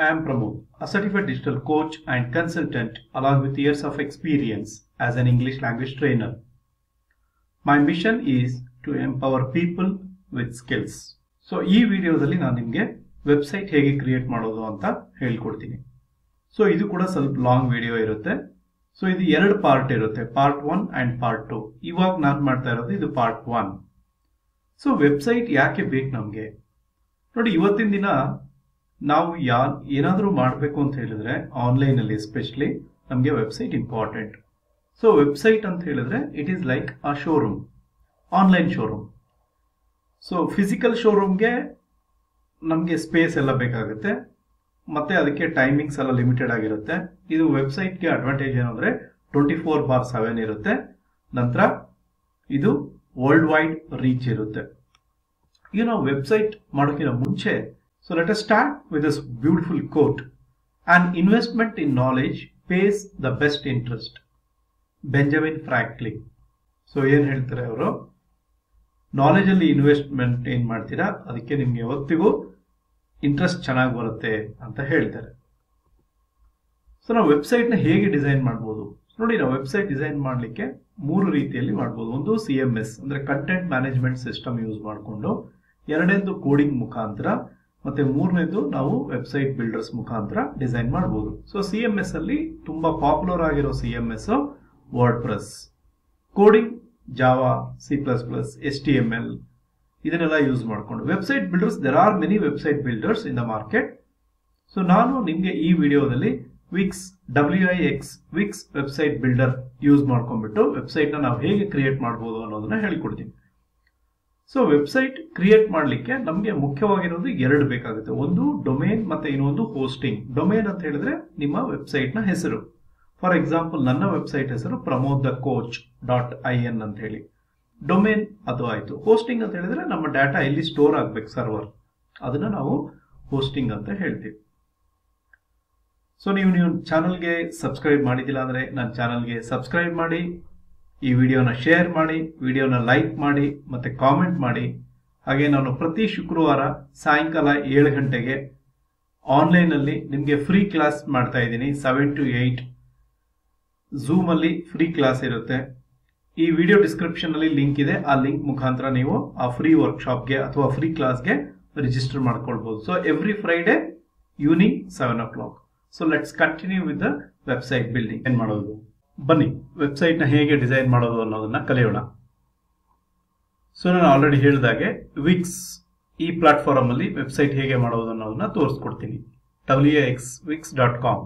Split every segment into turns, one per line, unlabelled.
I am Pramod, a certified digital coach and consultant along with years of experience as an English language trainer. My mission is to empower people with skills. So ಈ ವಿಡಿಯೋದಲ್ಲಿ ನಾನು ನಿಮಗೆ website ಹೇಗೆ create ಮಾಡೋದು ಅಂತ ಹೇಳ್ಕೊಡ್ತೀನಿ so ಇದು ಕೂಡ ಸ್ವಲ್ಪ ಲಾಂಗ್ ವಿಡಿಯೋ ಇರುತ್ತೆ ಸೊ ಇದು ಎರಡು ಪಾರ್ಟ್ ಇರುತ್ತೆ part one and part two ಇವಾಗ ನಾನು ಮಾಡ್ತಾ ಇರೋದು ಇದು ಪಾರ್ಟ್ ಒನ್ ಸೊ ವೆಬ್ಸೈಟ್ ಯಾಕೆ ಬೇಕು ನಮಗೆ ನೋಡಿ ಇವತ್ತಿನ ದಿನ ನಾವು ಯಾ ಏನಾದರೂ ಮಾಡಬೇಕು ಅಂತ ಹೇಳಿದ್ರೆ ಆನ್ಲೈನಲ್ಲಿ ಎಸ್ಪೆಷಲಿ ನಮಗೆ ವೆಬ್ಸೈಟ್ ಇಂಪಾರ್ಟೆಂಟ್ ಸೊ ವೆಬ್ಸೈಟ್ ಅಂತ ಹೇಳಿದ್ರೆ it is like a showroom online showroom so physical ಶೋರೂಮ್ಗೆ ನಮಗೆ ಸ್ಪೇಸ್ ಎಲ್ಲ ಬೇಕಾಗುತ್ತೆ ಮತ್ತೆ ಅದಕ್ಕೆ ಟೈಮಿಂಗ್ಸ್ ಎಲ್ಲ ಲಿಮಿಟೆಡ್ ಆಗಿರುತ್ತೆ ಇದು ವೆಬ್ಸೈಟ್ಗೆ ಅಡ್ವಾಂಟೇಜ್ ಏನಂದ್ರೆ ಟ್ವೆಂಟಿ ಫೋರ್ ಬಾರ್ ಸೆವೆನ್ ಇರುತ್ತೆ ನಂತರ ಇದು ವರ್ಲ್ಡ್ ವೈಡ್ ರೀಚ್ ಇರುತ್ತೆ ಈಗ ನಾವು ವೆಬ್ಸೈಟ್ ಮಾಡೋಕ್ಕಿಂತ ಮುಂಚೆ so let us start with this beautiful quote on investment in knowledge pays the best interest Benjamin Franklin so ಏನ್ ಹೇಳ್ತಾರೆ ಅವರು ನಾಲೆಜ್ ಅಲ್ಲಿ ಇನ್ವೆಸ್ಟ್ಮೆಂಟ್ ಏನ್ ಮಾಡ್ತೀರಾ ಅದಕ್ಕೆ ನಿಮ್ಗೆ ಯಾವತ್ತಿಗೂ ಇಂಟ್ರೆಸ್ಟ್ ಚೆನ್ನಾಗಿ ಬರುತ್ತೆ ಅಂತ ಹೇಳ್ತಾರೆ ಸೊ ನಾವು ವೆಬ್ಸೈಟ್ ನ ಹೇಗೆ ಡಿಸೈನ್ ಮಾಡ್ಬೋದು ನೋಡಿ ನಾವು ವೆಬ್ಸೈಟ್ ಡಿಸೈನ್ ಮಾಡಲಿಕ್ಕೆ ಮೂರು ರೀತಿಯಲ್ಲಿ ಮಾಡ್ಬೋದು ಒಂದು ಸಿ ಎಂ ಎಸ್ ಅಂದ್ರೆ ಕಂಟೆಂಟ್ ಮ್ಯಾನೇಜ್ಮೆಂಟ್ ಸಿಸ್ಟಮ್ ಯೂಸ್ ಮಾಡಿಕೊಂಡು ಎರಡನೇದು ಕೋಡಿಂಗ್ ಮುಖಾಂತರ ಮತ್ತೆ ಮೂರನೇದು ನಾವು ವೆಬ್ಸೈಟ್ ಬಿಲ್ಡರ್ಸ್ ಮುಖಾಂತರ ಡಿಸೈನ್ ಮಾಡಬಹುದು ಸೊ ಸಿ ಎಂ ಎಸ್ ಅಲ್ಲಿ ತುಂಬಾ ಪಾಪ್ಯುಲರ್ ಆಗಿರೋ C M S WordPress coding Java C plus plus S T M L ಇದನ್ನೆಲ್ಲ ಯೂಸ್ ಮಾಡಿಕೊಂಡು website builders there are many website builders in the market so ನಾನು ನಿಮಗೆ ಈ ವಿಡಿಯೋದಲ್ಲಿ Wix W I X Wix website builder use ಮಾಡ್ಕೊಂಡ್ಬಿಟ್ಟು website ನ ನಾವು ಹೇಗೆ ಕ್ರಿಯೇಟ್ ಮಾಡ್ಬೋದು ಅನ್ನೋದನ್ನ ಹೇಳ್ಕೊಡ್ತೀನಿ ಸೊ ವೆಬ್ಸೈಟ್ ಕ್ರಿಯೇಟ್ ಮಾಡಲಿಕ್ಕೆ ನಮಗೆ ಮುಖ್ಯವಾಗಿರೋದು ಎರಡು ಬೇಕಾಗುತ್ತೆ ಒಂದು ಡೊಮೇನ್ ಮತ್ತೆ ಇನ್ನೊಂದು ಹೋಸ್ಟಿಂಗ್ ಡೊಮೇನ್ ಅಂತ ಹೇಳಿದ್ರೆ ನಿಮ್ಮ ವೆಬ್ಸೈಟ್ ನ ಹೆಸರು ಫಾರ್ ಎಕ್ಸಾಂಪಲ್ ನನ್ನ ವೆಬ್ಸೈಟ್ ಹೆಸರು Pramod the coach dot I N ಅಂತ ಹೇಳಿ ಡೊಮೇನ್ ಅದು ಆಯ್ತು ಹೋಸ್ಟಿಂಗ್ ಅಂತ ಹೇಳಿದ್ರೆ ನಮ್ಮ ಡಾಟಾ ಎಲ್ಲಿ ಸ್ಟೋರ್ ಆಗ್ಬೇಕು ಸರ್ವರ್ ಅದನ್ನ ನಾವು ಹೋಸ್ಟಿಂಗ್ ಅಂತ ಹೇಳ್ತೀವಿ ಸೊ ನೀವು ನೀವು ಚಾನಲ್ಗೆ ಸಬ್ಸ್ಕ್ರೈಬ್ ಮಾಡಿದಿಲ್ಲ ಅಂದ್ರೆ ನನ್ನ ಚಾನಲ್ಗೆ ಸಬ್ಸ್ಕ್ರೈಬ್ ಮಾಡಿ ಈ ವಿಡಿಯೋನ ಶೇರ್ ಮಾಡಿ ವಿಡಿಯೋನ ಲೈಕ್ ಮಾಡಿ ಮತ್ತೆ ಕಾಮೆಂಟ್ ಮಾಡಿ ಹಾಗೆ ನಾನು ಪ್ರತಿ ಶುಕ್ರವಾರ ಸಾಯಂಕಾಲ ಏಳು ಗಂಟೆಗೆ ಆನ್ಲೈನ್ ಅಲ್ಲಿ ನಿಮಗೆ ಫ್ರೀ ಕ್ಲಾಸ್ ಮಾಡ್ತಾ ಇದ್ದೀನಿ ಸೆವೆನ್ ಟು ಏಟ್ ಝೂಮ್ ಅಲ್ಲಿ ಫ್ರೀ ಕ್ಲಾಸ್ ಇರುತ್ತೆ ಈ ವಿಡಿಯೋ ಡಿಸ್ಕ್ರಿಪ್ಷನ್ ಅಲ್ಲಿ ಲಿಂಕ್ ಇದೆ ಆ ಲಿಂಕ್ ಮುಖಾಂತರ ನೀವು ಆ ಫ್ರೀ ವರ್ಕ್ಶಾಪ್ಗೆ ಅಥವಾ ಫ್ರೀ ಕ್ಲಾಸ್ಗೆ ರಿಜಿಸ್ಟರ್ ಮಾಡ್ಕೊಳ್ಬಹುದು so every Friday evening seven o'clock so let's continue with the website building ಏನ್ ಮಾಡೋದು ಬನ್ನಿ ವೆಬ್ಸೈಟ್ ನ ಹೇಗೆ ಡಿಸೈನ್ ಮಾಡೋದು ಅನ್ನೋದನ್ನ ಕಲಿಯೋಣ ಸೊ ನಾನು ಆಲ್ರೆಡಿ ಹೇಳಿದಾಗೆ ವಿಕ್ಸ್ ಈ ಪ್ಲಾಟ್ಫಾರ್ಮ್ ಅಲ್ಲಿ ವೆಬ್ಸೈಟ್ ಹೇಗೆ ಮಾಡೋದು ಅನ್ನೋದನ್ನ ತೋರಿಸ್ಕೊಡ್ತೀನಿ W X Wix dot com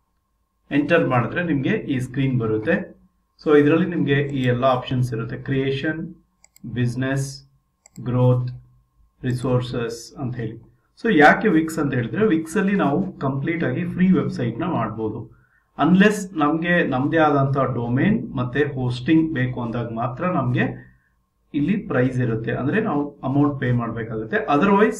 enter ಮಾಡಿದ್ರೆ ನಿಮಗೆ ಈ ಸ್ಕ್ರೀನ್ ಬರುತ್ತೆ ಸೊ ಇದರಲ್ಲಿ ನಿಮಗೆ ಈ ಎಲ್ಲ ಆಪ್ಷನ್ಸ್ ಇರುತ್ತೆ ಕ್ರಿಯೇಷನ್ ಬಿಸ್ನೆಸ್ ಗ್ರೋತ್ ರಿಸೋರ್ಸಸ್ ಅಂತ ಹೇಳಿ ಸೊ ಯಾಕೆ ವಿಕ್ಸ್ ಅಂತ ಹೇಳಿದ್ರೆ ವಿಕ್ಸ್ ಅಲ್ಲಿ ನಾವು ಕಂಪ್ಲೀಟ್ ಆಗಿ ಫ್ರೀ ವೆಬ್ಸೈಟ್ ನ ಮಾಡ್ಬೋದು ಅನ್ಲೆಸ್ ನಮಗೆ ನಮ್ದೇ ಆದಂತಹ ಡೊಮೇನ್ ಮತ್ತೆ ಹೋಸ್ಟಿಂಗ್ ಬೇಕು ಅಂದಾಗ ಮಾತ್ರ ನಮಗೆ ಇಲ್ಲಿ ಪ್ರೈಸ್ ಇರುತ್ತೆ ಅಂದ್ರೆ ನಾವು ಅಮೌಂಟ್ ಪೇ ಮಾಡಬೇಕಾಗುತ್ತೆ ಅದರ್ವೈಸ್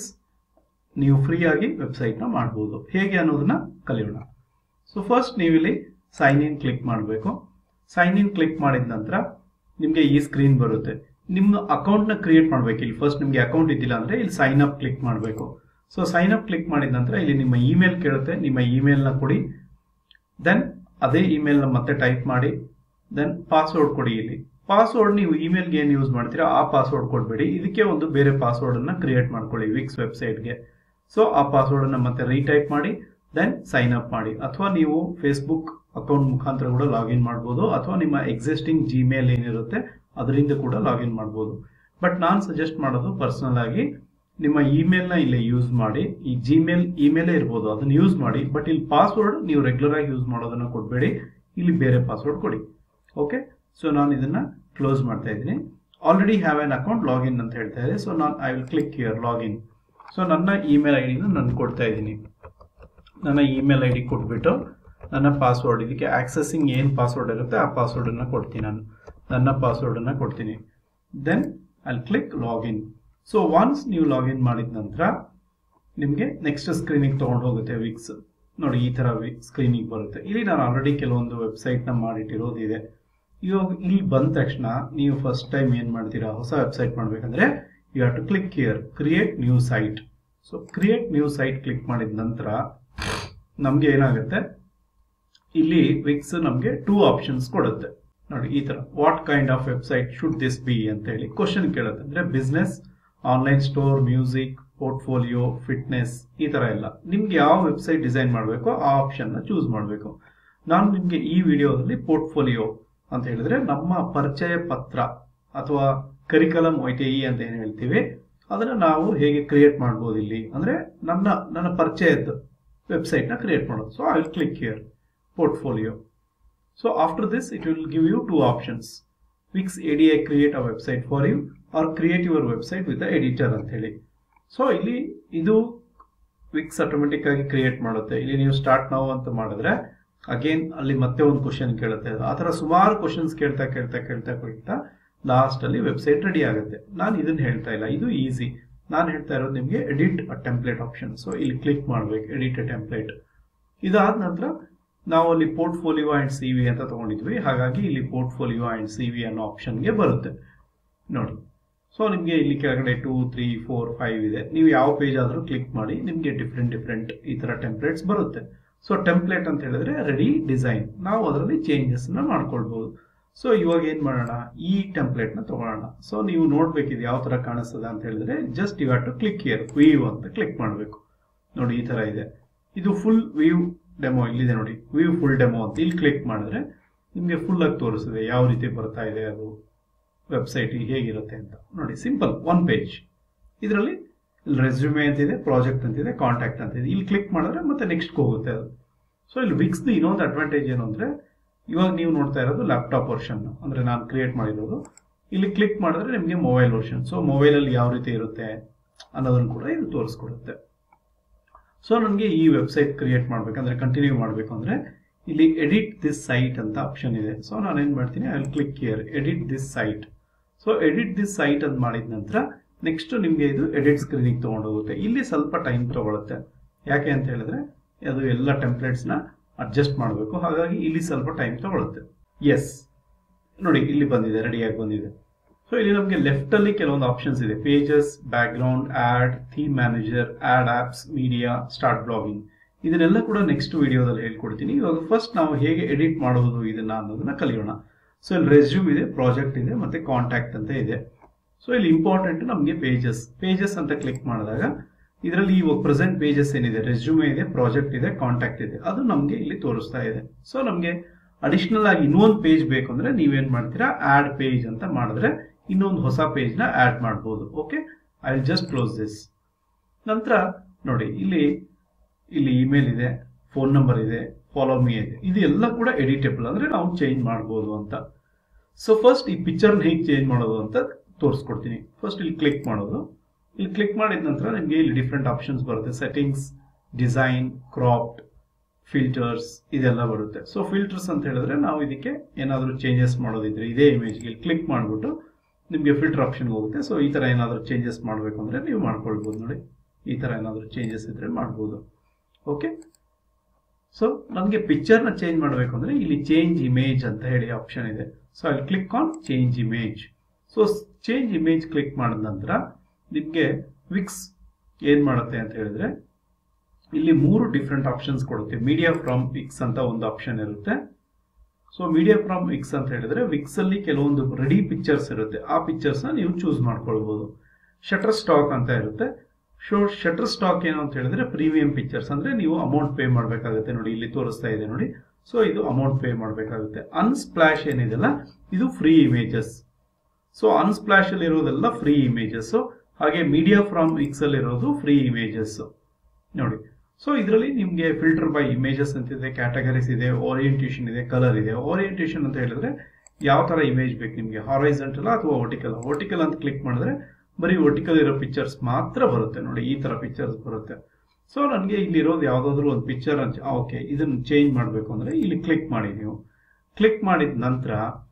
ನೀವು ಫ್ರೀ ಆಗಿ ವೆಬ್ಸೈಟ್ ನ ಮಾಡ್ಬೋದು ಹೇಗೆ ಅನ್ನೋದನ್ನ ಕಲಿಯೋಣ ಸೊ ಫಸ್ಟ್ ನೀವು ಇಲ್ಲಿ ಸೈನ್ ಇನ್ ಕ್ಲಿಕ್ ಮಾಡಬೇಕು ಸೈನ್ ಇನ್ ಕ್ಲಿಕ್ ಮಾಡಿದ ನಂತರ ನಿಮಗೆ ಈ ಸ್ಕ್ರೀನ್ ಬರುತ್ತೆ ನಿಮ್ಮ ಅಕೌಂಟ್ ನ ಕ್ರಿಯೇಟ್ ಮಾಡ್ಬೇಕು ಇಲ್ಲಿ ಫಸ್ಟ್ ನಿಮಗೆ ಅಕೌಂಟ್ ಇದ್ದಿಲ್ಲ ಅಂದ್ರೆ ಇಲ್ಲಿ ಸೈನ್ ಅಪ್ ಕ್ಲಿಕ್ ಮಾಡಬೇಕು ಸೊ ಸೈನ್ ಅಪ್ ಕ್ಲಿಕ್ ಮಾಡಿದ ನಂತರ ಇಲ್ಲಿ ನಿಮ್ಮ ಇಮೇಲ್ ಕೇಳುತ್ತೆ ನಿಮ್ಮ ಇಮೇಲ್ ನ ಕೊಡಿ ದೆನ್ ಅದೇ ಇಮೇಲ್ ನ ಮತ್ತೆ ಟೈಪ್ ಮಾಡಿ ದೆನ್ ಪಾಸ್ವರ್ಡ್ ಕೊಡಿ ಇಲ್ಲಿ ಪಾಸ್ವರ್ಡ್ ನೀವು ಇಮೇಲ್ಗೆ ಏನು ಯೂಸ್ ಮಾಡ್ತೀರಾ ಆ ಪಾಸ್ವರ್ಡ್ ಕೊಡಬೇಡಿ ಇದಕ್ಕೆ ಒಂದು ಬೇರೆ ಪಾಸ್ವರ್ಡ್ ಅನ್ನ ಕ್ರಿಯೇಟ್ ಮಾಡ್ಕೊಳ್ಳಿ ವಿಕ್ಸ್ ವೆಬ್ಸೈಟ್ಗೆ ಸೊ ಆ ಪಾಸ್ವರ್ಡ್ ಅನ್ನ ಮತ್ತೆ ರೀಟೈಪ್ ಮಾಡಿ ದೆನ್ ಸೈನ್ ಅಪ್ ಮಾಡಿ ಅಥವಾ ನೀವು ಫೇಸ್ಬುಕ್ ಅಕೌಂಟ್ ಮುಖಾಂತರ ಕೂಡ ಲಾಗಿನ್ ಮಾಡ್ಬೋದು ಅಥವಾ ನಿಮ್ಮ ಎಕ್ಸಿಸ್ಟಿಂಗ್ ಜಿಮೇಲ್ ಏನಿರುತ್ತೆ ಅದರಿಂದ ಕೂಡ ಲಾಗಿನ್ ಮಾಡ್ಬೋದು ಬಟ್ ನಾನು ಸಜೆಸ್ಟ್ ಮಾಡೋದು ಪರ್ಸನಲ್ ಆಗಿ ನಿಮ್ಮ ಇಮೇಲ್ ನ ಇಲ್ಲಿ ಯೂಸ್ ಮಾಡಿ ಈ ಜಿಮೇಲ್ ಇಮೇಲೇ ಇರ್ಬೋದು ಅದನ್ನ ಯೂಸ್ ಮಾಡಿ ಬಟ್ ಇಲ್ಲಿ ಪಾಸ್ವರ್ಡ್ ನೀವು ರೆಗ್ಯುಲರ್ ಆಗಿ ಯೂಸ್ ಮಾಡೋದನ್ನ ಕೊಡಬೇಡಿ ಇಲ್ಲಿ ಬೇರೆ ಪಾಸ್ವರ್ಡ್ ಕೊಡಿ ಓಕೆ ಸೊ ನಾನು ಇದನ್ನ ಕ್ಲೋಸ್ ಮಾಡ್ತಾ ಇದ್ದೀನಿ already have an account login ಅಂತ ಹೇಳ್ತಾ ಇದೆ ಸೊ ನಾನು I will click here login so ನನ್ನ ಇಮೇಲ್ ಐ ಡಿನ ನಾನು ಕೊಡ್ತಾ ಇದ್ದೀನಿ ನನ್ನ ಇಮೇಲ್ ಐ ಡಿ ಕೊಟ್ಬಿಟ್ಟು ನನ್ನ ಪಾಸ್ವರ್ಡ್ ಇದಕ್ಕೆ ಆಕ್ಸೆಸಿಂಗ್ ಏನು ಪಾಸ್ವರ್ಡ್ ಇರುತ್ತೆ ಆ ಪಾಸ್ವರ್ಡ್ ಅನ್ನ ಕೊಡ್ತೀನಿ ನಾನು ನನ್ನ ಪಾಸ್ವರ್ಡ್ ಅನ್ನ ಕೊಡ್ತೀನಿ then I click login so once ನೀವು ಲಾಗಿನ್ ಮಾಡಿದ ನಂತರ ನಿಮಗೆ ನೆಕ್ಸ್ಟ್ ಸ್ಕ್ರೀನಿಗೆ ತೊಗೊಂಡು ಹೋಗುತ್ತೆ ವಿಕ್ಸ್ ನೋಡಿ ಈ ತರ ಸ್ಕ್ರೀನಿಗೆ ಬರುತ್ತೆ ಇಲ್ಲಿ ನಾನು ಆಲ್ರೆಡಿ ಕೆಲವೊಂದು ವೆಬ್ಸೈಟ್ ನ ಮಾಡಿಟ್ಟಿರೋದಿದೆ ಇವಾಗ ಇಲ್ಲಿ ಬಂದ ತಕ್ಷಣ ನೀವು ಫಸ್ಟ್ ಟೈಮ್ ಏನ್ ಮಾಡ್ತೀರಾ ಹೊಸ ವೆಬ್ಸೈಟ್ ಮಾಡ್ಬೇಕಂದ್ರೆ you have to click here create new site so create new site click ಮಾಡಿದ ನಂತರ ನಮಗೆ ಏನಾಗುತ್ತೆ ಇಲ್ಲಿ ವಿಕ್ಸ್ ನಮಗೆ ಟೂ ಆಪ್ಷನ್ಸ್ ಕೊಡುತ್ತೆ ನೋಡಿ ಈ ತರ what kind of website should this be ಅಂತ ಹೇಳಿ ಕ್ವಶನ್ ಕೇಳುತ್ತೆ ಅಂದ್ರೆ business online store music portfolio fitness ಈ ತರ ಎಲ್ಲ ನಿಮ್ಗೆ ಯಾವ ವೆಬ್ಸೈಟ್ ಡಿಸೈನ್ ಮಾಡಬೇಕು ಆ ಆಪ್ಷನ್ ನ ಚೂಸ್ ಮಾಡಬೇಕು ನಾನು ನಿಮ್ಗೆ ಈ ವಿಡಿಯೋದಲ್ಲಿ ಪೋರ್ಟ್ಫೋಲಿಯೋ ಅಂತ ಹೇಳಿದ್ರೆ ನಮ್ಮ ಪರಿಚಯ ಪತ್ರ ಅಥವಾ ಕರಿಕಲಂ ಐ ಅಂತ ಏನ್ ಹೇಳ್ತೀವಿ ಅದನ್ನ ನಾವು ಹೇಗೆ ಕ್ರಿಯೇಟ್ ಮಾಡ್ಬೋದು ಇಲ್ಲಿ ಅಂದ್ರೆ ನನ್ನ ನನ್ನ ಪರಿಚಯದ ವೆಬ್ಸೈಟ್ ನ ಕ್ರಿಯೇಟ್ ಮಾಡೋದು so I will click here portfolio so after this it will give you two options Wix ADI create a website for you or create your website with editor ಅಂತ ಹೇಳಿ ಸೊ ಇಲ್ಲಿ ಇದು Vicks automatic ಆಗಿ create ಮಾಡುತ್ತೆ ಇಲ್ಲಿ ನೀವು start ನಾವು ಅಂತ ಮಾಡಿದ್ರೆ ಅಗೇನ್ ಅಲ್ಲಿ ಮತ್ತೆ ಒಂದು ಕ್ವಶನ್ ಕೇಳುತ್ತೆ ಆ ತರ ಸುಮಾರು ಕ್ವಶನ್ಸ್ ಕೇಳ್ತಾ ಕೇಳ್ತಾ ಕೇಳ್ತಾ ಕೇಳ್ತಾ ಲಾಸ್ಟ್ ಅಲ್ಲಿ ವೆಬ್ಸೈಟ್ ರೆಡಿ ಆಗುತ್ತೆ ನಾನು ಇದನ್ನ ಹೇಳ್ತಾ ಇಲ್ಲ ಇದು ಈಸಿ ನಾನು ಹೇಳ್ತಾ ಇರೋದು ನಿಮಗೆ edit a template option so ಇಲ್ಲಿ ಕ್ಲಿಕ್ ಮಾಡ್ಬೇಕು ಎಡಿಟ್ ಅ ಟೆಂಪ್ಲೇಟ್ ಇದಾದ ನಂತರ ನಾವು ಅಲ್ಲಿ ಪೋರ್ಟ್ಫೋಲಿಯೋ ಅಂಡ್ ಸಿ ವಿ ಅಂತ ತಗೊಂಡಿದ್ವಿ ಹಾಗಾಗಿ ಇಲ್ಲಿ ಪೋರ್ಟ್ಫೋಲಿಯೋ ಅಂಡ್ ಸಿ ವಿ ಅನ್ನೋ ಆಪ್ಷನ್ಗೆ ಬರುತ್ತೆ ನೋಡಿ ಸೊ ನಿಮಗೆ ಇಲ್ಲಿ ಕೆಳಗಡೆ ಟೂ ತ್ರೀ ಫೋರ್ ಫೈವ್ ಇದೆ ನೀವು ಯಾವ ಪೇಜ್ ಆದರೂ ಕ್ಲಿಕ್ ಮಾಡಿ ನಿಮಗೆ ಡಿಫ್ರೆಂಟ್ ಡಿಫ್ರೆಂಟ್ ಈ ತರ ಟೆಂಪ್ಲೇಟ್ಸ್ ಬರುತ್ತೆ ಸೊ ಟೆಂಪ್ಲೇಟ್ ಅಂತ ಹೇಳಿದ್ರೆ ರೆಡಿ ಡಿಸೈನ್ ನಾವು ಅದರಲ್ಲಿ ಚೇಂಜಸ್ ನ ಮಾಡ್ಕೊಳ್ಬಹುದು ಸೊ ಇವಾಗ ಏನ್ ಮಾಡೋಣ ಈ ಟೆಂಪ್ಲೇಟ್ ನ ತಗೊಳ್ಳೋಣ ಸೊ ನೀವು ನೋಡ್ಬೇಕಿದೆ ಯಾವ ತರ ಕಾಣಿಸ್ತದೆ ಅಂತ ಹೇಳಿದ್ರೆ just you have to click here view ಅಂತ ಕ್ಲಿಕ್ ಮಾಡಬೇಕು ನೋಡಿ ಈ ತರ ಇದೆ ಇದು ಫುಲ್ ವ್ಯೂ ಡೆಮೋ ಇಲ್ಲಿದೆ ನೋಡಿ ವ್ಯೂ ಫುಲ್ ಡೆಮೋ ಅಂತ ಇಲ್ಲಿ ಕ್ಲಿಕ್ ಮಾಡಿದ್ರೆ ನಿಮಗೆ ಫುಲ್ ಆಗಿ ತೋರಿಸಿದೆ ಯಾವ ರೀತಿ ಬರ್ತಾ ಇದೆ ಅದು ವೆಬ್ಸೈಟ್ ಹೇಗಿರುತ್ತೆ ಅಂತ ನೋಡಿ ಸಿಂಪಲ್ ಒನ್ ಪೇಜ್ ಇದರಲ್ಲಿ ಇಲ್ಲಿ ರೆಸ್ಯೂಮೆ ಅಂತಿದೆ ಪ್ರಾಜೆಕ್ಟ್ ಅಂತಿದೆ ಕಾಂಟ್ಯಾಕ್ಟ್ ಅಂತಿದೆ ಇಲ್ಲಿ ಕ್ಲಿಕ್ ಮಾಡಿದ್ರೆ ಮತ್ತೆ ನೆಕ್ಸ್ಟ್ ಹೋಗುತ್ತೆ ಅದು ಸೊ ಇಲ್ಲಿ ವಿಕ್ಸ್ ಇನ್ನೊಂದು ಅಡ್ವಾಂಟೇಜ್ ಏನು ಅಂದ್ರೆ ಇವಾಗ ನೀವು ನೋಡ್ತಾ ಇರೋದು ಲ್ಯಾಪ್ಟಾಪ್ ವರ್ಷನ್ ಅಂದ್ರೆ ನಾನು ಕ್ರಿಯೇಟ್ ಮಾಡಿರೋದು ಇಲ್ಲಿ ಕ್ಲಿಕ್ ಮಾಡಿದ್ರೆ ನಿಮಗೆ ಮೊಬೈಲ್ ವರ್ಷನ್ ಸೊ ಮೊಬೈಲಲ್ಲಿ ಯಾವ ರೀತಿ ಇರುತ್ತೆ ಅನ್ನೋದನ್ನು ಕೂಡ ಇದು ತೋರಿಸ್ಕೊಡುತ್ತೆ ಸೊ ನನಗೆ ಈ ವೆಬ್ಸೈಟ್ ಕ್ರಿಯೇಟ್ ಮಾಡ್ಬೇಕಂದ್ರೆ ಕಂಟಿನ್ಯೂ ಮಾಡಬೇಕು ಅಂದ್ರೆ ಇಲ್ಲಿ ಎಡಿಟ್ ದಿಸ್ ಸೈಟ್ ಅಂತ ಆಪ್ಷನ್ ಇದೆ ಸೊ ನಾನು ಏನ್ ಮಾಡ್ತೀನಿ I will click here edit this site so edit this site ಅಂತ ಮಾಡಿದ ನಂತರ ನೆಕ್ಸ್ಟ್ ನಿಮಗೆ ಇದು ಎಡಿಟ್ ಸ್ಕ್ರೀನಿಗೆ ತಗೊಂಡು ಹೋಗುತ್ತೆ ಇಲ್ಲಿ ಸ್ವಲ್ಪ ಟೈಮ್ ತಗೊಳುತ್ತೆ ಯಾಕೆ ಅಂತ ಹೇಳಿದ್ರೆ ಅದು ಎಲ್ಲ ಟೆಂಪ್ಲೇಟ್ಸ್ ನ ಅಡ್ಜಸ್ಟ್ ಮಾಡಬೇಕು ಹಾಗಾಗಿ ಇಲ್ಲಿ ಸ್ವಲ್ಪ ಟೈಮ್ ತಗೊಳುತ್ತೆ ಎಸ್ ನೋಡಿ ಇಲ್ಲಿ ಬಂದಿದೆ ರೆಡಿಯಾಗಿ ಬಂದಿದೆ ಸೊ ಇಲ್ಲಿ ನಮಗೆ ಲೆಫ್ಟ್ ಅಲ್ಲಿ ಕೆಲವೊಂದು ಆಪ್ಷನ್ಸ್ ಇದೆ pages background add theme manager add apps media start blogging ಇದನ್ನೆಲ್ಲ ಕೂಡ ನೆಕ್ಸ್ಟ್ ವಿಡಿಯೋದಲ್ಲಿ ಹೇಳ್ಕೊಡ್ತೀನಿ ಇವಾಗ ಫಸ್ಟ್ ನಾವು ಹೇಗೆ ಎಡಿಟ್ ಮಾಡುವುದು ಇದನ್ನ ಅನ್ನೋದನ್ನ ಕಲಿಯೋಣ ಸೊ ಇಲ್ಲಿ ರೆಸ್ಯೂಮ್ ಇದೆ ಪ್ರಾಜೆಕ್ಟ್ ಇದೆ ಮತ್ತೆ ಕಾಂಟ್ಯಾಕ್ಟ್ ಅಂತ ಇದೆ ಸೊ ಇಲ್ಲಿ ಇಂಪಾರ್ಟೆಂಟ್ ನಮಗೆ ಪೇಜಸ್ ಪೇಜಸ್ ಅಂತ ಕ್ಲಿಕ್ ಮಾಡಿದಾಗ ಇದರಲ್ಲಿ ಇವಾಗ ಪ್ರೆಸೆಂಟ್ ಪೇಜಸ್ ಏನಿದೆ ರೆಸ್ಯೂಮೆ ಇದೆ ಪ್ರಾಜೆಕ್ಟ್ ಇದೆ ಕಾಂಟ್ಯಾಕ್ಟ್ ಇದೆ ಅದು ನಮಗೆ ಇಲ್ಲಿ ತೋರಿಸ್ತಾ ಇದೆ ಸೊ ನಮಗೆ ಅಡಿಷನಲ್ ಆಗಿ ಇನ್ನೊಂದು ಪೇಜ್ ಬೇಕು ಅಂದ್ರೆ ನೀವೇನ್ ಮಾಡ್ತೀರಾ ಆಡ್ ಪೇಜ್ ಅಂತ ಮಾಡಿದ್ರೆ ಇನ್ನೊಂದು ಹೊಸ ಪೇಜ್ ನ ಆಡ್ ಮಾಡಬಹುದು okay I will just close this ನಂತರ ನೋಡಿ ಇಲ್ಲಿ ಇಲ್ಲಿ ಇಮೇಲ್ ಇದೆ ಫೋನ್ ನಂಬರ್ ಇದೆ ಫಾಲೋ ಮೀ ಇದೆ ಇದು ಎಲ್ಲ ಕೂಡ ಎಡಿಟೇಬಲ್ ಅಂದ್ರೆ ನಾವು ಚೇಂಜ್ ಮಾಡಬಹುದು ಅಂತ ಸೊ ಫಸ್ಟ್ ಈ ಪಿಕ್ಚರ್ ಹೇಗೆ ಚೇಂಜ್ ಮಾಡೋದು ಅಂತ ತೋರಿಸ್ಕೊಡ್ತೀನಿ ಫಸ್ಟ್ ಇಲ್ಲಿ ಕ್ಲಿಕ್ ಮಾಡೋದು ಇಲ್ಲಿ ಕ್ಲಿಕ್ ಮಾಡಿದ ನಂತರ ನಿಮಗೆ ಇಲ್ಲಿ ಡಿಫ್ರೆಂಟ್ ಆಪ್ಷನ್ಸ್ ಬರುತ್ತೆ ಸೆಟ್ಟಿಂಗ್ಸ್ ಡಿಸೈನ್ ಕ್ರಾಪ್ಡ್ ಫಿಲ್ಟರ್ಸ್ ಇದೆಲ್ಲ ಬರುತ್ತೆ ಸೊ ಫಿಲ್ಟರ್ಸ್ ಅಂತ ಹೇಳಿದ್ರೆ ನಾವು ಇದಕ್ಕೆ ಏನಾದರೂ ಚೇಂಜಸ್ ಮಾಡೋದಿದ್ರೆ ಇದೇ ಇಮೇಜ್ಗೆ ಇಲ್ಲಿ ಕ್ಲಿಕ್ ಮಾಡಿಬಿಟ್ಟು ನಿಮಗೆ ಫಿಲ್ಟರ್ ಆಪ್ಷನ್ ಹೋಗುತ್ತೆ ಸೊ ಈ ತರ ಏನಾದರೂ ಚೇಂಜಸ್ ಮಾಡಬೇಕು ಅಂದ್ರೆ ನೀವು ಮಾಡ್ಕೊಳ್ಬೋದು ನೋಡಿ ಈ ತರ ಏನಾದರೂ ಚೇಂಜಸ್ ಇದ್ರೆ ಮಾಡ್ಬೋದು ಓಕೆ ಸೊ ನನಗೆ ಪಿಕ್ಚರ್ನ ಚೇಂಜ್ ಮಾಡಬೇಕು ಅಂದ್ರೆ ಇಲ್ಲಿ ಚೇಂಜ್ ಇಮೇಜ್ ಅಂತ ಹೇಳಿ ಆಪ್ಷನ್ ಇದೆ so I click on change image so change image click ಮಾಡಿದ ನಂತರ ನಿಮಗೆ ವಿಕ್ಸ್ ಏನ್ ಮಾಡುತ್ತೆ ಅಂತ ಹೇಳಿದ್ರೆ ಇಲ್ಲಿ ಮೂರು ಡಿಫ್ರೆಂಟ್ ಆಪ್ಷನ್ಸ್ ಕೊಡುತ್ತೆ ಮೀಡಿಯಾ ಫ್ರಮ್ ವಿಕ್ಸ್ ಅಂತ ಒಂದು ಆಪ್ಷನ್ ಇರುತ್ತೆ ಸೊ ಮೀಡಿಯಾ ಫ್ರಮ್ ವಿಕ್ಸ್ ಅಂತ ಹೇಳಿದ್ರೆ ವಿಕ್ಸ್ ಅಲ್ಲಿ ಕೆಲವೊಂದು ರೆಡಿ ಪಿಕ್ಚರ್ಸ್ ಇರುತ್ತೆ ಆ ಪಿಕ್ಚರ್ಸ್ ನ ನೀವು ಚೂಸ್ ಮಾಡ್ಕೊಳ್ಬಹುದು ಶಟರ್ ಸ್ಟಾಕ್ ಅಂತ ಇರುತ್ತೆ ಶೋ ಶಟರ್ ಸ್ಟಾಕ್ ಏನು ಅಂತ ಹೇಳಿದ್ರೆ ಪ್ರೀಮಿಯಂ ಪಿಕ್ಚರ್ಸ್ ಅಂದ್ರೆ ನೀವು ಅಮೌಂಟ್ ಪೇ ಮಾಡಬೇಕಾಗುತ್ತೆ ನೋಡಿ ಇಲ್ಲಿ ತೋರಿಸ್ತಾ ಇದೆ ನೋಡಿ ಸೊ ಇದು ಅಮೌಂಟ್ ಪೇ ಮಾಡಬೇಕಾಗುತ್ತೆ ಅನ್ಸ್ಪ್ಲಾಶ್ ಏನಿದೆಲ್ಲ ಇದು ಫ್ರೀ ಇಮೇಜಸ್ ಸೊ ಅನ್ಸ್ಪ್ಲಾಶ್ ಅಲ್ಲಿ ಇರೋದೆಲ್ಲ ಫ್ರೀ ಇಮೇಜಸ್ ಹಾಗೆ ಮೀಡಿಯಾ ಫ್ರಮ್ ವಿಕ್ಸ್ ಅಲ್ಲಿ ಇರೋದು ಫ್ರೀ ಇಮೇಜಸ್ ನೋಡಿ ಸೊ ಇದರಲ್ಲಿ ನಿಮಗೆ ಫಿಲ್ಟರ್ ಬೈ ಇಮೇಜಸ್ ಅಂತಿದೆ ಕ್ಯಾಟಗರೀಸ್ ಇದೆ ಓರಿಯಂಟೇಷನ್ ಇದೆ ಕಲರ್ ಇದೆ ಓರಿಯಂಟೇಷನ್ ಅಂತ ಹೇಳಿದ್ರೆ ಯಾವ ತರ ಇಮೇಜ್ ಬೇಕು ನಿಮಗೆ ಹಾರೈಸೆಂಟಲ್ ಅಥವಾ ವರ್ಟಿಕಲ್ ವರ್ಟಿಕಲ್ ಅಂತ ಕ್ಲಿಕ್ ಮಾಡಿದ್ರೆ ಬರೀ ವರ್ಟಿಕಲ್ ಇರೋ ಪಿಕ್ಚರ್ಸ್ ಮಾತ್ರ ಬರುತ್ತೆ ನೋಡಿ ಈ ತರ ಪಿಕ್ಚರ್ಸ್ ಬರುತ್ತೆ ಸೊ ನನಗೆ ಇಲ್ಲಿ ಇರೋದು ಯಾವ್ದಾದ್ರು ಒಂದು ಪಿಕ್ಚರ್ ಅಂತ ಓಕೆ ಇದನ್ನ ಚೇಂಜ್ ಮಾಡಬೇಕು ಅಂದ್ರೆ ಇಲ್ಲಿ ಕ್ಲಿಕ್ ಮಾಡಿ ನೀವು ಕ್ಲಿಕ್ ಮಾಡಿದ ನಂತರ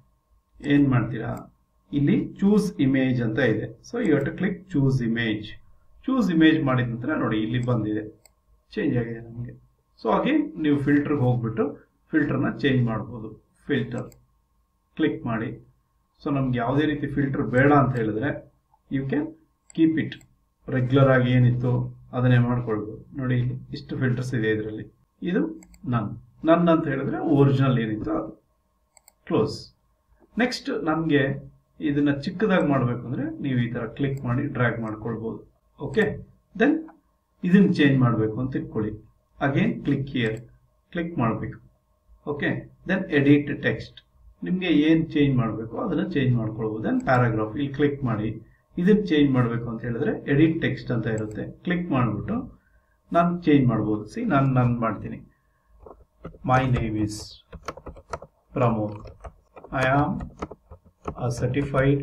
ಏನ್ ಮಾಡ್ತೀರಾ ಇಲ್ಲಿ ಚೂಸ್ ಇಮೇಜ್ ಅಂತ ಇದೆ so you to click choose image choose image ಮಾಡಿದ ನಂತರ ನೋಡಿ ಇಲ್ಲಿ ಬಂದಿದೆ ಚೇಂಜ್ ಆಗಿದೆ ನಮಗೆ ಸೊ ಹಾಗೆ ನೀವು ಫಿಲ್ಟರ್ಗೆ ಹೋಗ್ಬಿಟ್ಟು ಫಿಲ್ಟರ್ನ ಚೇಂಜ್ ಮಾಡ್ಬೋದು ಫಿಲ್ಟರ್ ಕ್ಲಿಕ್ ಮಾಡಿ ಸೊ ನಮ್ಗೆ ಯಾವುದೇ ರೀತಿ ಫಿಲ್ಟರ್ ಬೇಡ ಅಂತ ಹೇಳಿದ್ರೆ you can keep it regular ಆಗಿ ಏನಿತ್ತು ಅದನ್ನೇ ಮಾಡ್ಕೊಳ್ಬೋದು ನೋಡಿ ಇಲ್ಲಿ ಇಷ್ಟು ಫಿಲ್ಟರ್ಸ್ ಇದೆ ಇದರಲ್ಲಿ ಇದು ನನ್ ನನ್ ಅಂತ ಹೇಳಿದ್ರೆ ಒರಿಜಿನಲ್ ಏನಿತ್ತು ಅದು ಕ್ಲೋಸ್ ನೆಕ್ಸ್ಟ್ ನಮಗೆ ಇದನ್ನ ಚಿಕ್ಕದಾಗಿ ಮಾಡಬೇಕು ಅಂದ್ರೆ ನೀವು ಈ ತರ ಕ್ಲಿಕ್ ಮಾಡಿ ಡ್ರ್ಯಾಗ್ ಮಾಡ್ಕೊಳ್ಬಹುದು ಓಕೆ ದೆನ್ ಇದನ್ನ ಚೇಂಜ್ ಮಾಡಬೇಕು ಅಂತ ಇಟ್ಕೊಳ್ಳಿ ಅಗೇನ್ ಕ್ಲಿಕ್ ಹಿಯರ್ ಕ್ಲಿಕ್ ಮಾಡಬೇಕು ಓಕೆ ದೆನ್ ಎಡಿಟ್ ಟೆಕ್ಸ್ಟ್ ನಿಮಗೆ ಏನು ಚೇಂಜ್ ಮಾಡಬೇಕು ಅದನ್ನ ಚೇಂಜ್ ಮಾಡ್ಕೊಳ್ಬೋದು ದೆನ್ ಪ್ಯಾರಾಗ್ರಾಫ್ ಇಲ್ಲಿ ಕ್ಲಿಕ್ ಮಾಡಿ ಇದನ್ನ ಚೇಂಜ್ ಮಾಡಬೇಕು ಅಂತ ಹೇಳಿದ್ರೆ ಎಡಿಟ್ ಟೆಕ್ಸ್ಟ್ ಅಂತ ಇರುತ್ತೆ ಕ್ಲಿಕ್ ಮಾಡಿಬಿಟ್ಟು ನಾನು ಚೇಂಜ್ ಮಾಡ್ಬೋದು ಸಿ ನಾನು ನಾನು ಮಾಡ್ತೀನಿ my name is Pramod I am a certified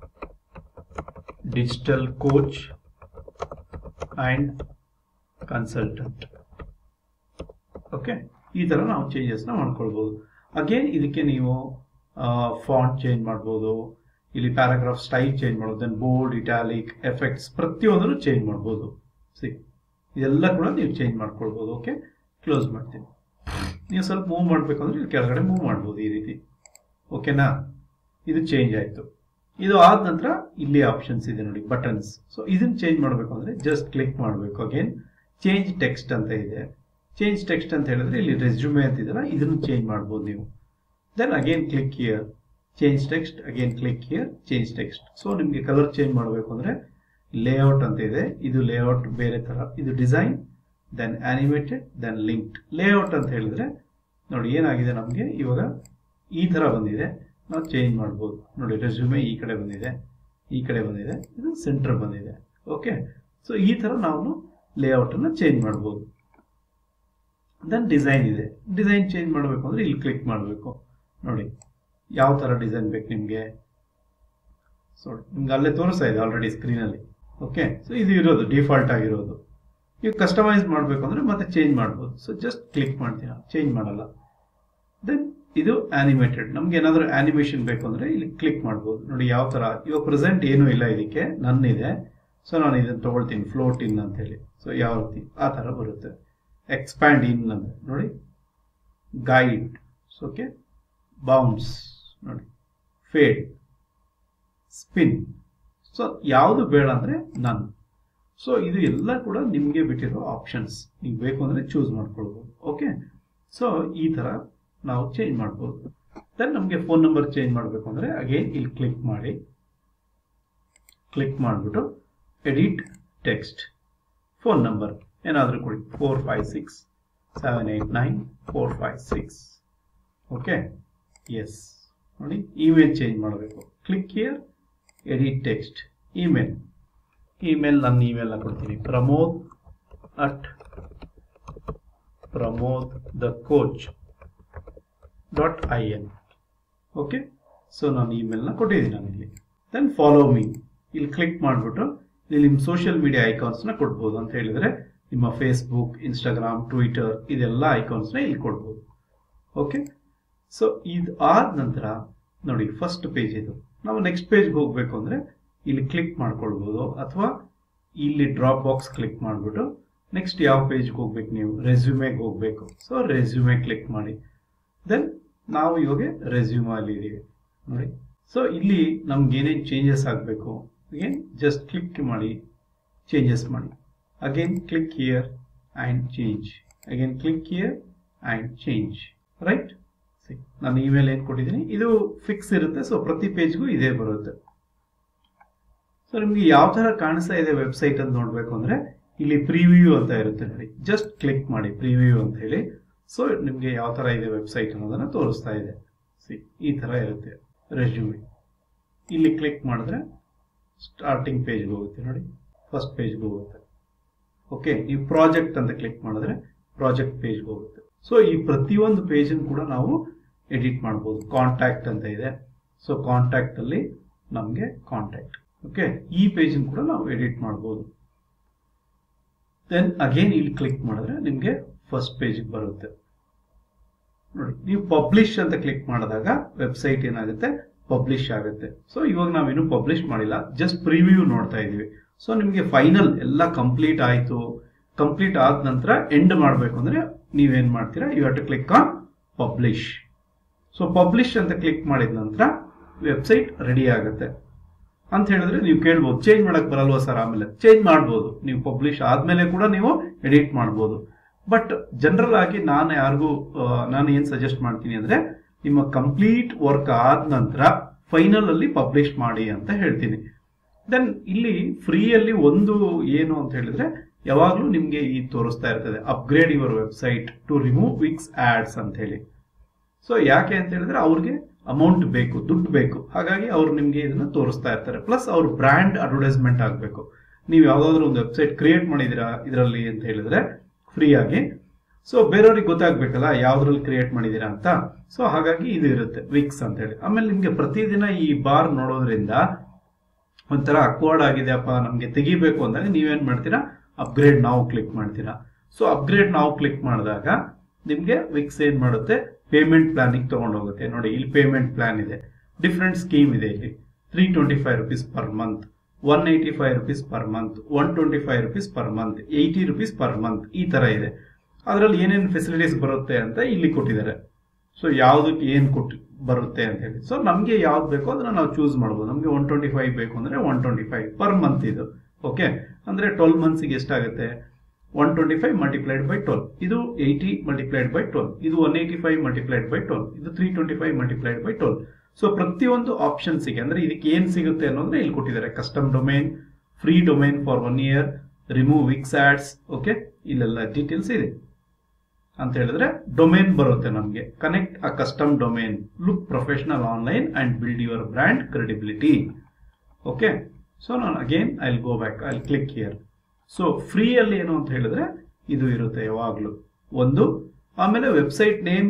digital coach and consultant okay ಈ ಥರ ನಾವು ಚೇಂಜಸ್ನ ಮಾಡ್ಕೊಳ್ಬೋದು ಅಗೇನ್ ಇದಕ್ಕೆ ನೀವು ಫಾಂಟ್ ಚೇಂಜ್ ಮಾಡ್ಬೋದು ಇಲ್ಲಿ ಪ್ಯಾರಾಗ್ರಾಫ್ ಸ್ಟೈಲ್ ಚೇಂಜ್ ಮಾಡ್ಬೋದು ದೆನ್ ಬೋಲ್ಡ್ ಇಟಾಲಿಕ್ ಎಫೆಕ್ಟ್ಸ್ ಪ್ರತಿಯೊಂದನ್ನು ಚೇಂಜ್ ಮಾಡ್ಬೋದು ಸಿ ಇದೆಲ್ಲ ಕೂಡ ನೀವು ಚೇಂಜ್ ಮಾಡ್ಕೊಳ್ಬೋದು ಓಕೆ ಕ್ಲೋಸ್ ಮಾಡ್ತೀನಿ ನೀವು ಸ್ವಲ್ಪ ಮೂವ್ ಮಾಡಬೇಕು ಅಂದ್ರೆ ಇಲ್ಲಿ ಕೆಳಗಡೆ ಮೂವ್ ಮಾಡ್ಬೋದು ಈ ರೀತಿ ಓಕೆನಾ ಇದು ಚೇಂಜ್ ಆಯಿತು ಇದು ಆದ ನಂತರ ಇಲ್ಲಿ ಆಪ್ಷನ್ಸ್ ಇದೆ ನೋಡಿ ಬಟನ್ಸ್ ಸೊ ಇದನ್ನ ಚೇಂಜ್ ಮಾಡಬೇಕು ಅಂದ್ರೆ ಜಸ್ಟ್ ಕ್ಲಿಕ್ ಮಾಡಬೇಕು ಅಗೇನ್ ಚೇಂಜ್ ಟೆಕ್ಸ್ಟ್ ಅಂತ ಇದೆ ಚೇಂಜ್ ಟೆಕ್ಸ್ಟ್ ಅಂತ ಹೇಳಿದ್ರೆ ಇಲ್ಲಿ ರೆಸ್ಯೂಮೆ ಅಂತ ಇದೆಯಲ್ಲ ಇದನ್ನು ಚೇಂಜ್ ಮಾಡ್ಬೋದು ನೀವು then again click here change text again click here change text so ನಿಮಗೆ ಕಲರ್ ಚೇಂಜ್ ಮಾಡಬೇಕು ಅಂದ್ರೆ ಲೇಔಟ್ ಅಂತ ಇದೆ ಇದು ಲೇಔಟ್ ಬೇರೆ ತರ ಇದು design then animated then linked layout ಅಂತ ಹೇಳಿದ್ರೆ ನೋಡಿ ಏನಾಗಿದೆ ನಮಗೆ ಇವಾಗ ಈ ತರ ಬಂದಿದೆ ನಾವು ಚೇಂಜ್ ಮಾಡ್ಬೋದು ನೋಡಿ ರೆಸ್ಯೂಮೆ ಈ ಕಡೆ ಬಂದಿದೆ ಈ ಕಡೆ ಬಂದಿದೆ ಇದು ಸೆಂಟರ್ ಬಂದಿದೆ ಓಕೆ ಸೊ ಈ ತರ ನಾವು ಲೇಔಟ್ ಅನ್ನ ಚೇಂಜ್ ಮಾಡ್ಬೋದು ದೆನ್ ಡಿಸೈನ್ ಇದೆ ಡಿಸೈನ್ ಚೇಂಜ್ ಮಾಡಬೇಕು ಅಂದ್ರೆ ಇಲ್ಲಿ ಕ್ಲಿಕ್ ಮಾಡಬೇಕು ನೋಡಿ ಯಾವ ತರ ಡಿಸೈನ್ ಬೇಕು ನಿಮಗೆ ಸೊ ನಿಮ್ಗೆ ಅಲ್ಲೇ ತೋರಿಸ್ತಾ ಇದೆ ಆಲ್ರೆಡಿ ಸ್ಕ್ರೀನಲ್ಲಿ ಓಕೆ ಸೊ ಇದು ಇರೋದು ಡಿಫಾಲ್ಟ್ ಆಗಿರೋದು ನೀವು ಕಸ್ಟಮೈಸ್ ಮಾಡಬೇಕು ಅಂದ್ರೆ ಮತ್ತೆ ಚೇಂಜ್ ಮಾಡ್ಬೋದು ಸೊ ಜಸ್ಟ್ ಕ್ಲಿಕ್ ಮಾಡ್ತೀರಾ ಚೇಂಜ್ ಮಾಡಲ್ಲ ದೆನ್ ಇದು ಆನಿಮೇಟೆಡ್ ನಮ್ಗೆ ಏನಾದರೂ ಆನಿಮೇಷನ್ ಬೇಕು ಅಂದ್ರೆ ಇಲ್ಲಿ ಕ್ಲಿಕ್ ಮಾಡ್ಬೋದು ನೋಡಿ ಯಾವ ತರ ಇವಾಗ ಪ್ರೆಸೆಂಟ್ ಏನೂ ಇಲ್ಲ ಇದಕ್ಕೆ ನನ್ನಿದೆ ಸೊ ನಾನು ಇದನ್ನು ತಗೊಳ್ತೀನಿ ಫ್ಲೋಟ್ ಇನ್ ಅಂತ ಹೇಳಿ ಸೊ ಯಾವ ರೀತಿ ಆ ತರ ಬರುತ್ತೆ ಎಕ್ಸ್ಪ್ಯಾಂಡ್ ಇನ್ ಅಂತ ನೋಡಿ ಗೈಡ್ ಓಕೆ ಬೌನ್ಸ್ ನೋಡಿ ಫೇಡ್ ಸ್ಪಿನ್ ಸೊ ಯಾವುದು ಬೇಡ ಅಂದ್ರೆ ನನ್ ಸೊ ಇದು ಎಲ್ಲ ಕೂಡ ನಿಮಗೆ ಬಿಟ್ಟಿರೋ ಆಪ್ಷನ್ಸ್ ನೀವು ಬೇಕು ಅಂದ್ರೆ ಚೂಸ್ ಮಾಡ್ಕೊಳ್ಬೋದು ಓಕೆ ಸೊ ಈ ತರ ನಾವು ಚೇಂಜ್ ಮಾಡ್ಬೋದು ದೆನ್ ನಮಗೆ ಫೋನ್ ನಂಬರ್ ಚೇಂಜ್ ಮಾಡಬೇಕು ಅಂದ್ರೆ ಅಗೇನ್ ಇಲ್ಲಿ ಕ್ಲಿಕ್ ಮಾಡಿ ಕ್ಲಿಕ್ ಮಾಡಿಬಿಟ್ಟು ಎಡಿಟ್ ಟೆಕ್ಸ್ಟ್ ಫೋನ್ ನಂಬರ್ ಏನಾದರೂ ಕೊಡಿ four five six seven eight nine four five six okay yes ನೋಡಿ ಇಮೇಲ್ ಚೇಂಜ್ ಮಾಡಬೇಕು click here edit text email email ನನ್ನ ಇಮೇಲ್ನ ಕೊಡ್ತೀನಿ Pramod at Pramod the coach dot I N okay so ನಾನು ಇಮೇಲ್ನ ಕೊಟ್ಟಿದ್ದೀನಿ ನಾನಿಲ್ಲಿ ದೆನ್ ಫಾಲೋ ಮೀ ಇಲ್ಲಿ ಕ್ಲಿಕ್ ಮಾಡಿಬಿಟ್ಟು ಇಲ್ಲಿ ನಿಮ್ಮ ಸೋಷಿಯಲ್ ಮೀಡಿಯಾ ಐಕಾನ್ಸ್ನ ಕೊಡ್ಬೋದು ಅಂತ ಹೇಳಿದ್ರೆ ನಿಮ್ಮ ಫೇಸ್ಬುಕ್ ಇನ್ಸ್ಟಾಗ್ರಾಮ್ ಟ್ವಿಟರ್ ಇದೆಲ್ಲ ಐಕಾನ್ಸ್ನ ಇಲ್ಲಿ ಕೊಡ್ಬೋದು ಓಕೆ ಸೊ ಇದು ಆದ ನಂತರ ನೋಡಿ ಫಸ್ಟ್ ಪೇಜ್ ಇದು ನಾವು ನೆಕ್ಸ್ಟ್ ಪೇಜ್ಗೆ ಹೋಗಬೇಕು ಅಂದರೆ ಇಲ್ಲಿ ಕ್ಲಿಕ್ ಮಾಡ್ಕೊಳ್ಬೋದು ಅಥವಾ ಇಲ್ಲಿ ಡ್ರಾಪ್ ಬಾಕ್ಸ್ ಕ್ಲಿಕ್ ಮಾಡಿಬಿಟ್ಟು ನೆಕ್ಸ್ಟ್ ಯಾವ ಪೇಜ್ಗೆ ಹೋಗ್ಬೇಕು ನೀವು ರೆಸ್ಯೂಮೆಗೆ ಹೋಗಬೇಕು ಸೊ ರೆಸ್ಯೂಮೆ ಕ್ಲಿಕ್ ಮಾಡಿ ದೆನ್ ನಾವು ಇವಾಗ ರೆಸ್ಯೂಮ್ ಅಲ್ಲಿ ಇದೀವಿ ನೋಡಿ ಸೊ ಇಲ್ಲಿ ನಮ್ಗೆ ಏನೇನು ಚೇಂಜಸ್ ಆಗಬೇಕು ಅಗೇನ್ ಜಸ್ಟ್ ಕ್ಲಿಕ್ ಮಾಡಿ ಚೇಂಜಸ್ ಮಾಡಿ again click here and change again click here and change right ನಾನು ಇಮೇಲ್ ಏನು ಕೊಟ್ಟಿದ್ದೀನಿ ಇದು ಫಿಕ್ಸ್ ಇರುತ್ತೆ ಸೊ ಪ್ರತಿ ಪೇಜ್ಗೂ ಇದೇ ಬರುತ್ತೆ ಸೊ ನಿಮ್ಗೆ ಯಾವ ತರ ಕಾಣಿಸ್ತಾ ಇದೆ ವೆಬ್ಸೈಟ್ ಅಂತ ನೋಡ್ಬೇಕು ಅಂದ್ರೆ ಇಲ್ಲಿ ಪ್ರಿವ್ಯೂ ಅಂತ ಇರುತ್ತೆ ನೋಡಿ ಜಸ್ಟ್ ಕ್ಲಿಕ್ ಮಾಡಿ ಪ್ರಿವ್ಯೂ ಅಂತ ಹೇಳಿ ಸೊ ನಿಮ್ಗೆ ಯಾವ ತರ ಇದೆ ವೆಬ್ಸೈಟ್ ಅನ್ನೋದನ್ನ ತೋರಿಸ್ತಾ ಇದೆ ಸಿ ಈ ತರ ಇರುತ್ತೆ ರೆಸ್ಯೂಮೆ ಇಲ್ಲಿ ಕ್ಲಿಕ್ ಮಾಡಿದ್ರೆ ಸ್ಟಾರ್ಟಿಂಗ್ ಪೇಜ್ಗೆ ಹೋಗುತ್ತೆ ನೋಡಿ ಫಸ್ಟ್ ಪೇಜ್ಗೆ ಹೋಗುತ್ತೆ ಓಕೆ ಈ ಪ್ರಾಜೆಕ್ಟ್ ಅಂತ ಕ್ಲಿಕ್ ಮಾಡಿದ್ರೆ ಪ್ರಾಜೆಕ್ಟ್ ಪೇಜ್ಗೆ ಹೋಗುತ್ತೆ ಸೊ ಈ ಪ್ರತಿಯೊಂದು ಪೇಜನ್ನು ಕೂಡ ನಾವು ಎಡಿಟ್ ಮಾಡ್ಬೋದು ಕಾಂಟ್ಯಾಕ್ಟ್ ಅಂತ ಇದೆ ಸೊ ಕಾಂಟ್ಯಾಕ್ಟ್ ಅಲ್ಲಿ ನಮಗೆ ಕಾಂಟ್ಯಾಕ್ಟ್ ಓಕೆ ಈ ಪೇಜನ್ನು ಕೂಡ ನಾವು ಎಡಿಟ್ ಮಾಡ್ಬೋದು ದೆನ್ ಅಗೇನ್ ಇಲ್ಲಿ ಕ್ಲಿಕ್ ಮಾಡಿದ್ರೆ ನಿಮಗೆ ಫಸ್ಟ್ ಪೇಜ್ಗೆ ಬರುತ್ತೆ ನೋಡಿ ನೀವು ಪಬ್ಲಿಷ್ ಅಂತ ಕ್ಲಿಕ್ ಮಾಡಿದಾಗ ವೆಬ್ಸೈಟ್ ಏನಾಗುತ್ತೆ ಪಬ್ಲಿಷ್ ಆಗುತ್ತೆ ಸೊ ಇವಾಗ ನಾವೇನು ಪಬ್ಲಿಷ್ ಮಾಡಿಲ್ಲ ಜಸ್ಟ್ ಪ್ರಿವ್ಯೂ ನೋಡ್ತಾ ಇದೀವಿ ಸೊ ನಿಮಗೆ ಫೈನಲ್ ಎಲ್ಲ ಕಂಪ್ಲೀಟ್ ಆಯಿತು ಕಂಪ್ಲೀಟ್ ಆದ ನಂತರ ಎಂಡ್ ಮಾಡಬೇಕು ಅಂದ್ರೆ ನೀವೇನ್ ಮಾಡ್ತೀರಾ you have to click on publish so publish ಅಂತ ಕ್ಲಿಕ್ ಮಾಡಿದ ನಂತರ ವೆಬ್ಸೈಟ್ ರೆಡಿ ಆಗುತ್ತೆ ಅಂತ ಹೇಳಿದ್ರೆ ನೀವು ಕೇಳ್ಬೋದು ಚೇಂಜ್ ಮಾಡಕ್ ಬರಲ್ವಾ ಸರ್ ಆಮೇಲೆ ಚೇಂಜ್ ಮಾಡ್ಬೋದು ನೀವು ಪಬ್ಲಿಷ್ ಆದ್ಮೇಲೆ ಕೂಡ ನೀವು ಎಡಿಟ್ ಮಾಡ್ಬೋದು ಬಟ್ ಜನರಲ್ ಆಗಿ ನಾನು ಯಾರಿಗೂ ಆ, ನಾನು ಏನ್ ಸಜೆಸ್ಟ್ ಮಾಡ್ತೀನಿ ಅಂದ್ರೆ ನಿಮ್ಮ ಕಂಪ್ಲೀಟ್ ವರ್ಕ್ ಆದ ನಂತರ ಫೈನಲ್ ಅಲ್ಲಿ ಪಬ್ಲಿಷ್ ಮಾಡಿ ಅಂತ ಹೇಳ್ತೀನಿ ದೆನ್ ಇಲ್ಲಿ ಫ್ರೀಯಲ್ಲಿ ಒಂದು ಏನು ಅಂತ ಹೇಳಿದ್ರೆ ಯಾವಾಗಲೂ ನಿಮಗೆ ಈ ತೋರಿಸ್ತಾ ಇರ್ತದೆ upgrade your website to remove Wix ads ಅಂತ ಹೇಳಿ ಸೊ ಯಾಕೆ ಅಂತ ಹೇಳಿದ್ರೆ ಅವ್ರಿಗೆ ಅಮೌಂಟ್ ಬೇಕು ದುಡ್ಡು ಬೇಕು ಹಾಗಾಗಿ ಅವ್ರು ನಿಮಗೆ ಇದನ್ನ ತೋರಿಸ್ತಾ ಇರ್ತಾರೆ ಪ್ಲಸ್ ಅವ್ರ ಬ್ರ್ಯಾಂಡ್ ಅಡ್ವರ್ಟೈಸ್ಮೆಂಟ್ ಆಗಬೇಕು ನೀವು ಯಾವ್ದಾದ್ರು ಒಂದು ವೆಬ್ಸೈಟ್ ಕ್ರಿಯೇಟ್ ಮಾಡಿದೀರಾ ಇದರಲ್ಲಿ ಅಂತ ಹೇಳಿದ್ರೆ ಫ್ರೀ ಆಗಿ ಸೊ ಬೇರೆಯವ್ರಿಗೆ ಗೊತ್ತಾಗ್ಬೇಕಲ್ಲ ಯಾವ್ದ್ರಲ್ಲಿ ಕ್ರಿಯೇಟ್ ಮಾಡಿದೀರಾ ಅಂತ ಸೊ ಹಾಗಾಗಿ ಇದು ಇರುತ್ತೆ ವಿಕ್ಸ್ ಅಂತ ಹೇಳಿ ಆಮೇಲೆ ನಿಮ್ಗೆ ಪ್ರತಿದಿನ ಈ ಬಾರ್ ನೋಡೋದ್ರಿಂದ ಒಂಥರ ಅಕ್ವರ್ಡ್ ಆಗಿದೆ ಅಪ್ಪ ನಮ್ಗೆ ತೆಗಿಬೇಕು ಅಂದಾಗ ನೀವೇನ್ ಮಾಡ್ತೀರಾ ಅಪ್ಗ್ರೇಡ್ ನಾವು ಕ್ಲಿಕ್ ಮಾಡ್ತೀರಾ ಸೊ ಅಪ್ಗ್ರೇಡ್ ನಾವು ಕ್ಲಿಕ್ ಮಾಡಿದಾಗ ನಿಮ್ಗೆ ವಿಕ್ಸ್ ಏನ್ ಮಾಡುತ್ತೆ ಪೇಮೆಂಟ್ ಪ್ಲಾನಿಗೆ ತಗೊಂಡು ಹೋಗುತ್ತೆ ನೋಡಿ ಇಲ್ಲಿ ಪೇಮೆಂಟ್ ಪ್ಲಾನ್ ಇದೆ ಡಿಫ್ರೆಂಟ್ ಸ್ಕೀಮ್ ಇದೆ ಇಲ್ಲಿ three twenty five rupees per month one eighty five rupees per month one twenty five rupees per month eighty rupees per month ಈ ತರ ಇದೆ ಅದರಲ್ಲಿ ಏನೇನು ಫೆಸಿಲಿಟೀಸ್ ಬರುತ್ತೆ ಅಂತ ಇಲ್ಲಿ ಕೊಟ್ಟಿದ್ದಾರೆ ಸೊ ಯಾವ್ದಕ್ಕೆ ಏನ್ ಕೊಟ್ಟು ಬರುತ್ತೆ ಅಂತ ಹೇಳಿ ಸೊ ನಮ್ಗೆ ಯಾವ್ದು ಬೇಕೋ ಅದನ್ನ ನಾವು ಚೂಸ್ ಮಾಡ್ಬೋದು ನಮ್ಗೆ ಒನ್ ಟ್ವೆಂಟಿ ಫೈವ್ ಬೇಕು ಅಂದ್ರೆ one twenty five per month ಇದು ಓಕೆ ಅಂದ್ರೆ ಟ್ವೆಲ್ ಮಂತ್ಸ್ಗೆ ಎಷ್ಟಾಗುತ್ತೆ one twenty five multiplied by twelve ಇದು ಏಯ್ಟಿ ಮಲ್ಟಿಪ್ಲೈಡ್ ಬೈ ಟ್ವೆಲ್ ಇದು one eighty five multiplied by twelve ಇದು three twenty five multiplied by twelve so ಪ್ರತಿಯೊಂದು ಆಪ್ಷನ್ಸಿಗೆ ಅಂದ್ರೆ ಇದಕ್ಕೆ ಏನ್ ಸಿಗುತ್ತೆ ಅನ್ನೋದ್ರೆ ಇಲ್ಲಿ ಕೊಟ್ಟಿದ್ದಾರೆ custom domain free domain for one year remove Wix ads okay ಇಲ್ಲೆಲ್ಲ ಡೀಟೇಲ್ಸ್ ಇದೆ ಅಂತ ಹೇಳಿದ್ರೆ ಡೊಮೇನ್ ಬರುತ್ತೆ ನಮಗೆ connect a custom domain look professional online and build your brand credibility okay so ನಾನು again I go back I click here so ಫ್ರೀಯಲ್ಲಿ ಏನು ಅಂತ ಹೇಳಿದ್ರೆ ಇದು ಇರುತ್ತೆ ಯಾವಾಗಲೂ ಒಂದು ಆಮೇಲೆ ವೆಬ್ಸೈಟ್ ನೇಮ್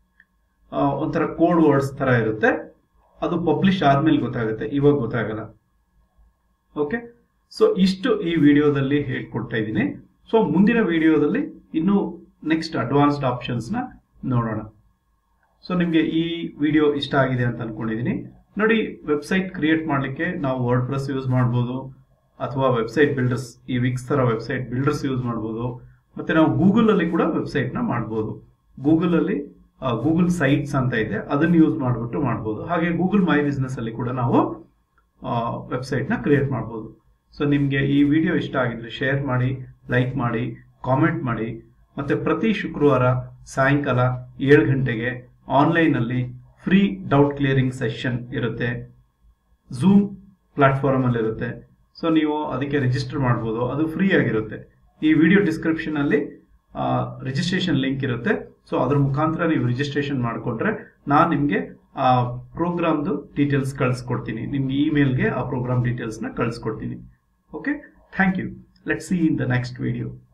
ಒಂಥರ ಕೋಡ್ ವರ್ಡ್ಸ್ ತರ ಇರುತ್ತೆ ಅದು ಪಬ್ಲಿಷ್ ಆದ್ಮೇಲೆ ಗೊತ್ತಾಗುತ್ತೆ ಇವಾಗ ಗೊತ್ತಾಗಲ್ಲ ಓಕೆ ಸೊ ಇಷ್ಟು ಈ ವಿಡಿಯೋದಲ್ಲಿ ಹೇಳ್ಕೊಡ್ತಾ ಇದ್ದೀನಿ ಸೊ ಮುಂದಿನ ವಿಡಿಯೋದಲ್ಲಿ ಇನ್ನು ನೆಕ್ಸ್ಟ್ ಅಡ್ವಾನ್ಸ್ಡ್ ಆಪ್ಷನ್ಸ್ ನ ನೋಡೋಣ ಸೊ ನಿಮಗೆ ಈ ವಿಡಿಯೋ ಇಷ್ಟ ಆಗಿದೆ ಅಂತ ಅನ್ಕೊಂಡಿದ್ದೀನಿ ನೋಡಿ ವೆಬ್ಸೈಟ್ ಕ್ರಿಯೇಟ್ ಮಾಡಲಿಕ್ಕೆ ನಾವು ವರ್ಡ್ ಪ್ರೆಸ್ ಯೂಸ್ ಮಾಡ್ಬೋದು ಅಥವಾ ವೆಬ್ಸೈಟ್ ಬಿಲ್ಡರ್ಸ್ ಈ ವಿಕ್ಸ್ ತರ ವೆಬ್ಸೈಟ್ ಬಿಲ್ಡರ್ಸ್ ಯೂಸ್ ಮಾಡ್ಬೋದು ಮತ್ತೆ ನಾವು ಗೂಗಲ್ ಅಲ್ಲಿ ಕೂಡ ವೆಬ್ಸೈಟ್ ನ ಮಾಡ್ಬೋದು ಗೂಗಲ್ ಅಲ್ಲಿ ಗೂಗಲ್ ಸೈಟ್ಸ್ ಅಂತ ಇದೆ ಅದನ್ನ ಯೂಸ್ ಮಾಡಿಬಿಟ್ಟು ಮಾಡ್ಬೋದು ಹಾಗೆ ಗೂಗಲ್ ಮೈ ಬಿಸ್ನೆಸ್ ಅಲ್ಲಿ ಕೂಡ ನಾವು ವೆಬ್ಸೈಟ್ ನ ಕ್ರಿಯೇಟ್ ಮಾಡ್ಬೋದು ಸೊ ನಿಮಗೆ ಈ ವಿಡಿಯೋ ಇಷ್ಟ ಆಗಿದ್ರೆ ಶೇರ್ ಮಾಡಿ ಲೈಕ್ ಮಾಡಿ ಕಾಮೆಂಟ್ ಮಾಡಿ ಮತ್ತೆ ಪ್ರತಿ ಶುಕ್ರವಾರ ಸಾಯಂಕಾಲ ಏಳು ಗಂಟೆಗೆ ಆನ್ಲೈನ್ ಅಲ್ಲಿ ಫ್ರೀ ಡೌಟ್ ಕ್ಲಿಯರಿಂಗ್ ಸೆಷನ್ ಇರುತ್ತೆ ಝೂಮ್ ಪ್ಲಾಟ್ಫಾರ್ಮ್ ಅಲ್ಲಿ ಇರುತ್ತೆ ಸೊ ನೀವು ಅದಕ್ಕೆ ರಿಜಿಸ್ಟರ್ ಮಾಡ್ಬೋದು ಅದು ಫ್ರೀ ಆಗಿರುತ್ತೆ ಈ ವಿಡಿಯೋ ಡಿಸ್ಕ್ರಿಪ್ಷನ್ ಅಲ್ಲಿ ರಿಜಿಸ್ಟ್ರೇಷನ್ ಲಿಂಕ್ ಇರುತ್ತೆ ಸೊ ಅದ್ರ ಮುಖಾಂತರ ನೀವು ರಿಜಿಸ್ಟ್ರೇಷನ್ ಮಾಡಿಕೊಂಡ್ರೆ ನಾನು ನಿಮಗೆ ಆ ಪ್ರೋಗ್ರಾಮ್ದು ಡೀಟೇಲ್ಸ್ ಕಳಿಸ್ಕೊಡ್ತೀನಿ ನಿಮ್ಗೆ ಇಮೇಲ್ಗೆ ಆ ಪ್ರೋಗ್ರಾಮ್ ಡೀಟೇಲ್ಸ್ನ ಕಳಿಸ್ಕೊಡ್ತೀನಿ okay thank you let see in the next video